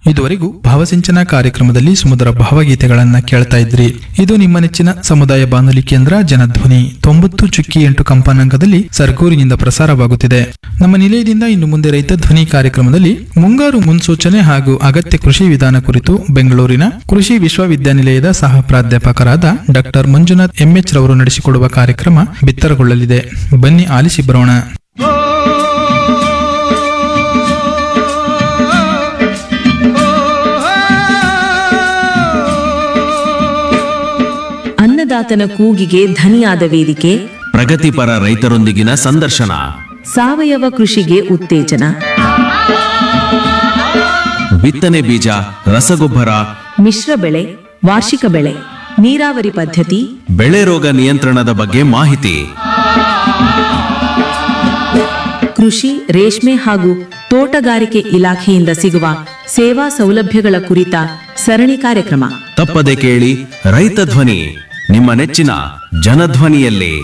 ಇದುವರೆಗೂ ಭಾವಸಿಂಚನ ಕಾರ್ಯಕ್ರಮದಲ್ಲಿ ಸುಮಧುರ ಭಾವಗೀತೆಗಳನ್ನ ಕೇಳ್ತಾ ಇದ್ರಿ ಇದು ನಿಮ್ಮ ನೆಚ್ಚಿನ ಸಮುದಾಯ ಬಾನುಲಿ ಕೇಂದ್ರ ಜನಧ್ವನಿ ತೊಂಬತ್ತು ಚುಕ್ಕಿ ಎಂಟು ಕಂಪನಾಂಕದಲ್ಲಿ ಸರ್ಗೂರಿನಿಂದ ಪ್ರಸಾರವಾಗುತ್ತಿದೆ ನಮ್ಮ ನಿಲಯದಿಂದ ಇನ್ನು ಮುಂದೆ ರೈತ ಧ್ವನಿ ಕಾರ್ಯಕ್ರಮದಲ್ಲಿ ಮುಂಗಾರು ಮುನ್ಸೂಚನೆ ಹಾಗೂ ಅಗತ್ಯ ಕೃಷಿ ವಿಧಾನ ಕುರಿತು ಬೆಂಗಳೂರಿನ ಕೃಷಿ ವಿಶ್ವವಿದ್ಯಾನಿಲಯದ ಸಹ ಪ್ರಾಧ್ಯಾಪಕರಾದ ಡಾಕ್ಟರ್ ಮಂಜುನಾಥ್ ಎಂಎಚ್ ರವರು ನಡೆಸಿಕೊಡುವ ಕಾರ್ಯಕ್ರಮ ಬಿತ್ತರಗೊಳ್ಳಲಿದೆ ಬನ್ನಿ ಆಲಿಸಿ ಬರೋಣ ಅನ್ನದಾತನ ಕೂಗಿಗೆ ಧನಿಯಾದ ವೇದಿಕೆ ಪ್ರಗತಿಪರ ರೈತರೊಂದಿಗಿನ ಸಂದರ್ಶನ ಸಾವಯವ ಕೃಷಿಗೆ ಉತ್ತೇಜನ ಬಿತ್ತನೆ ಬೀಜ ರಸಗೊಬ್ಬರ ಮಿಶ್ರ ಬೆಳೆ ವಾರ್ಷಿಕ ಬೆಳೆ ನೀರಾವರಿ ಪದ್ಧತಿ ಬೆಳೆ ರೋಗ ನಿಯಂತ್ರಣದ ಬಗ್ಗೆ ಮಾಹಿತಿ ಕೃಷಿ ರೇಷ್ಮೆ ಹಾಗೂ ತೋಟಗಾರಿಕೆ ಇಲಾಖೆಯಿಂದ ಸಿಗುವ ಸೇವಾ ಸೌಲಭ್ಯಗಳ ಕುರಿತ ಸರಣಿ ಕಾರ್ಯಕ್ರಮ ತಪ್ಪದೆ ಕೇಳಿ ರೈತ ಧ್ವನಿ ನಿಮ್ಮ ನೆಚ್ಚಿನ ಜನಧ್ವನಿಯಲ್ಲಿ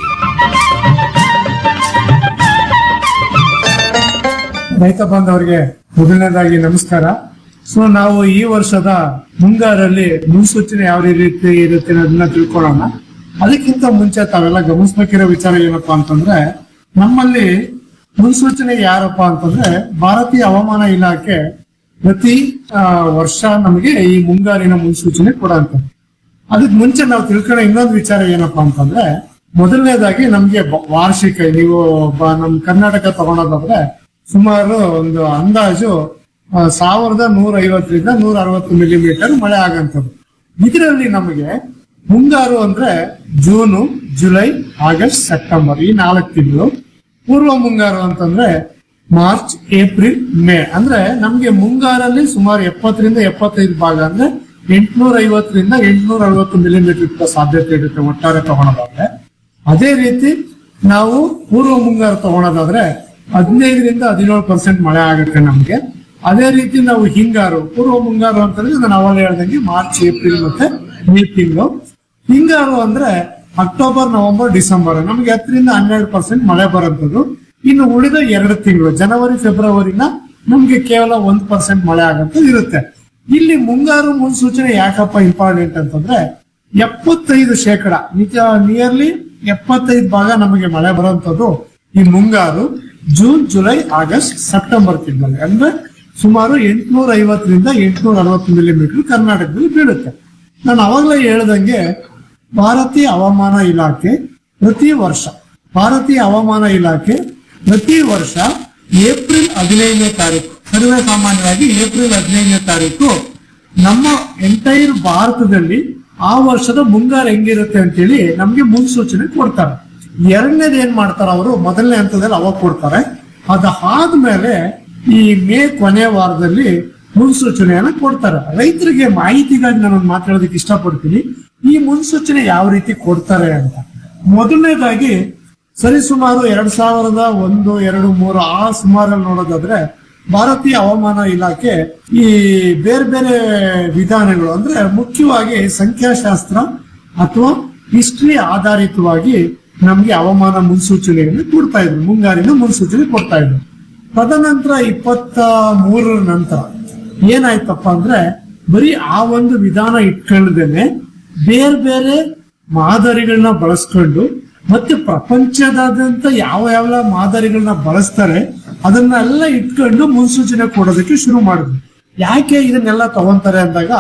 ರೈತ ಬಾಂಧವರಿಗೆ ಮೊದಲನೇದಾಗಿ ನಮಸ್ಕಾರ ಸೊ ನಾವು ಈ ವರ್ಷದ ಮುಂಗಾರಲ್ಲಿ ಮುನ್ಸೂಚನೆ ಯಾವ ರೀತಿ ಇರುತ್ತೆ ಅನ್ನೋದನ್ನ ತಿಳ್ಕೊಳ್ಳೋಣ ಅದಕ್ಕಿಂತ ಮುಂಚೆ ತಾವೆಲ್ಲ ಗಮನಿಸ್ಬೇಕಿರೋ ವಿಚಾರ ಏನಪ್ಪಾ ಅಂತಂದ್ರೆ ನಮ್ಮಲ್ಲಿ ಮುನ್ಸೂಚನೆ ಯಾರಪ್ಪ ಅಂತಂದ್ರೆ ಭಾರತೀಯ ಹವಾಮಾನ ಇಲಾಖೆ ಪ್ರತಿ ಆ, ವರ್ಷ ನಮಗೆ ಈ ಮುಂಗಾರಿನ ಮುನ್ಸೂಚನೆ ಕೊಡಂತ ಅದಕ್ ಮುಂಚೆ ನಾವು ತಿಳ್ಕೊಳ್ಳೋ ಇನ್ನೊಂದು ವಿಚಾರ ಏನಪ್ಪಾ ಅಂತಂದ್ರೆ ಮೊದಲನೇದಾಗಿ ನಮ್ಗೆ ಬ- ವಾರ್ಷಿಕ ನೀವು ಬ- ನಮ್ ಕರ್ನಾಟಕ ತಗೊಳೋದಾದ್ರೆ ಸುಮಾರು ಒಂದು ಅಂದಾಜು ಆ, ಸಾವಿರದ ನೂರ ಐವತ್ತರಿಂದ ನೂರ ಅರವತ್ತು ಮಿಲಿಮೀಟರ್ ಮಳೆ ಆಗಂತದ್ದು ಇದರಲ್ಲಿ ನಮಗೆ ಮುಂಗಾರು ಅಂದ್ರೆ ಜೂನು ಜುಲೈ ಆಗಸ್ಟ್ ಸೆಪ್ಟೆಂಬರ್ ಈ ನಾಲ್ಕು ತಿಂಗಳು ಪೂರ್ವ ಮುಂಗಾರು ಅಂತಂದ್ರೆ ಮಾರ್ಚ್ ಏಪ್ರಿಲ್ ಮೇ ಅಂದ್ರೆ ನಮ್ಗೆ ಮುಂಗಾರಲ್ಲಿ ಸುಮಾರು ಎಪ್ಪತ್ತರಿಂದ ಎಪ್ಪತ್ತೈದು ಭಾಗ ಅಂದ್ರೆ ಎಂಟ್ನೂರ ಐವತ್ತರಿಂದ ಎಂಟ್ನೂರ ಅರವತ್ತು ಮಿಲಿಮೀಟರ್ ಸಾಧ್ಯತೆ ಇರುತ್ತೆ ಒಟ್ಟಾರೆ ತಗೊಳೋದಾದ್ರೆ ಅದೇ ರೀತಿ ನಾವು ಪೂರ್ವ ಮುಂಗಾರು ತಗೊಳೋದಾದ್ರೆ ಹದಿನೈದರಿಂದ ಹದಿನೇಳು ಪರ್ಸೆಂಟ್ ಮಳೆ ಆಗುತ್ತೆ ನಮ್ಗೆ ಅದೇ ರೀತಿ ನಾವು ಹಿಂಗಾರು ಪೂರ್ವ ಮುಂಗಾರು ಅಂತಂದ್ರೆ ನಾನು ಅವಾಗ ಹೇಳ್ದಂಗೆ ಮಾರ್ಚ್ ಏಪ್ರಿಲ್ ಮತ್ತೆ ಮೇ ತಿಂಗಳು ಹಿಂಗಾರು ಅಂದ್ರೆ ಅಕ್ಟೋಬರ್ ನವೆಂಬರ್ ಡಿಸೆಂಬರ್ ನಮ್ಗೆ ಹತ್ತರಿಂದ ಹನ್ನೆರಡು ಪರ್ಸೆಂಟ್ ಮಳೆ ಬರುವಂತದ್ದು ಇನ್ನು ಉಳಿದ ಎರಡು ತಿಂಗಳು ಜನವರಿ ಫೆಬ್ರವರಿನ ನಮ್ಗೆ ಕೇವಲ ಒಂದ್ ಪರ್ಸೆಂಟ್ ಮಳೆ ಆಗಂತ ಇರುತ್ತೆ ಇಲ್ಲಿ ಮುಂಗಾರು ಮುನ್ಸೂಚನೆ ಯಾಕಪ್ಪ ಇಂಪಾರ್ಟೆಂಟ್ ಅಂತಂದ್ರೆ ಎಪ್ಪತ್ತೈದು ಶೇಕಡ ನಿಜ ನಿಯರ್ಲಿ ಎಪ್ಪತ್ತೈದು ಭಾಗ ನಮಗೆ ಮಳೆ ಬರುವಂತದ್ದು ಈ ಮುಂಗಾರು ಜೂನ್ ಜುಲೈ ಆಗಸ್ಟ್ ಸೆಪ್ಟೆಂಬರ್ ತಿಂಗಳಲ್ಲಿ ಅಂದ್ರೆ ಸುಮಾರು ಎಂಟ್ನೂರ ಐವತ್ತರಿಂದ ಎಂಟ್ನೂರ ಅರವತ್ತು ಮಿಲಿಮೀಟರ್ ಕರ್ನಾಟಕದಲ್ಲಿ ಬೀಳುತ್ತೆ ನಾನು ಅವಾಗಲೇ ಹೇಳ್ದಂಗೆ ಭಾರತೀಯ ಹವಾಮಾನ ಇಲಾಖೆ ಪ್ರತಿ ವರ್ಷ ಭಾರತೀಯ ಹವಾಮಾನ ಇಲಾಖೆ ಪ್ರತಿ ವರ್ಷ ಏಪ್ರಿಲ್ ಹದಿನೈದನೇ ತಾರೀಕು ಸರ್ವೇ ಸಾಮಾನ್ಯವಾಗಿ ಏಪ್ರಿಲ್ ಹದಿನೈದನೇ ತಾರೀಕು ನಮ್ಮ ಎಂಟೈರ್ ಭಾರತದಲ್ಲಿ ಆ ವರ್ಷದ ಮುಂಗಾರು ಹೆಂಗಿರುತ್ತೆ ಅಂತೇಳಿ ನಮ್ಗೆ ಮುನ್ಸೂಚನೆ ಕೊಡ್ತಾರೆ ಎರಡನೇದು ಏನ್ ಮಾಡ್ತಾರೆ ಅವರು ಮೊದಲನೇ ಹಂತದಲ್ಲಿ ಅವಾಗ ಕೊಡ್ತಾರೆ ಅದಾದ್ಮೇಲೆ ಈ ಮೇ ಕೊನೆ ವಾರದಲ್ಲಿ ಮುನ್ಸೂಚನೆಯನ್ನ ಕೊಡ್ತಾರೆ ರೈತರಿಗೆ ಮಾಹಿತಿಗಾಗಿ ನಾನು ಮಾತಾಡೋದಕ್ಕೆ ಇಷ್ಟಪಡ್ತೀನಿ ಈ ಮುನ್ಸೂಚನೆ ಯಾವ ರೀತಿ ಕೊಡ್ತಾರೆ ಅಂತ ಮೊದಲನೇದಾಗಿ ಸರಿಸುಮಾರು ಎರಡ್ ಸಾವಿರದ ಒಂದು ಎರಡು ಮೂರು ಆ ಸುಮಾರಲ್ಲಿ ನೋಡೋದಾದ್ರೆ ಭಾರತೀಯ ಹವಾಮಾನ ಇಲಾಖೆ ಈ ಬೇರೆ ಬೇರೆ ವಿಧಾನಗಳು ಅಂದ್ರೆ ಮುಖ್ಯವಾಗಿ ಸಂಖ್ಯಾಶಾಸ್ತ್ರ ಅಥವಾ ಹಿಸ್ಟ್ರಿ ಆಧಾರಿತವಾಗಿ ನಮ್ಗೆ ಹವಾಮಾನ ಮುನ್ಸೂಚನೆಯನ್ನು ಕೊಡ್ತಾ ಇದ್ರು ಮುಂಗಾರಿನ ಮುನ್ಸೂಚನೆ ಕೊಡ್ತಾ ಇದ್ರು ತದನಂತರ ಇಪ್ಪತ್ತ ಮೂರರ ನಂತರ ಏನಾಯ್ತಪ್ಪ ಅಂದ್ರೆ ಬರೀ ಆ ಒಂದು ವಿಧಾನ ಇಟ್ಕೊಳ್ಳದೇನೆ ಬೇರೆ ಬೇರೆ ಮಾದರಿಗಳನ್ನ ಬಳಸ್ಕೊಂಡು ಮತ್ತೆ ಪ್ರಪಂಚದಾದ್ಯಂತ ಯಾವ ಯಾವ ಮಾದರಿಗಳನ್ನ ಬಳಸ್ತಾರೆ ಅದನ್ನೆಲ್ಲ ಇಟ್ಕೊಂಡು ಮುನ್ಸೂಚನೆ ಕೊಡೋದಕ್ಕೆ ಶುರು ಮಾಡಿದ್ರು ಯಾಕೆ ಇದನ್ನೆಲ್ಲ ತಗೊಂತಾರೆ ಅಂದಾಗ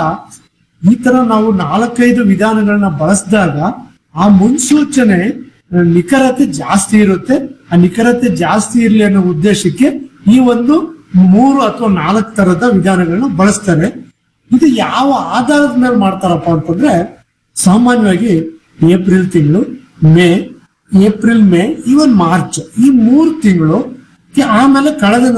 ಈ ತರ ನಾವು ನಾಲ್ಕೈದು ವಿಧಾನಗಳನ್ನ ಬಳಸಿದಾಗ ಆ ಮುನ್ಸೂಚನೆ ಆ, ನಿಖರತೆ ಜಾಸ್ತಿ ಇರುತ್ತೆ ಆ ನಿಖರತೆ ಜಾಸ್ತಿ ಇರಲಿ ಅನ್ನೋ ಉದ್ದೇಶಕ್ಕೆ ಈ ಒಂದು ಮೂರು ಅಥವಾ ನಾಲ್ಕು ತರದ ವಿಧಾನಗಳನ್ನ ಬಳಸ್ತಾರೆ ಇದು ಯಾವ ಆಧಾರದ ಮೇಲೆ ಮಾಡ್ತಾರಪ್ಪ ಅಂತಂದ್ರೆ ಸಾಮಾನ್ಯವಾಗಿ ಏಪ್ರಿಲ್ ತಿಂಗಳು May April May even March ಈ ಮೂರು ತಿಂಗಳು ಆಮೇಲೆ ಕಳೆದ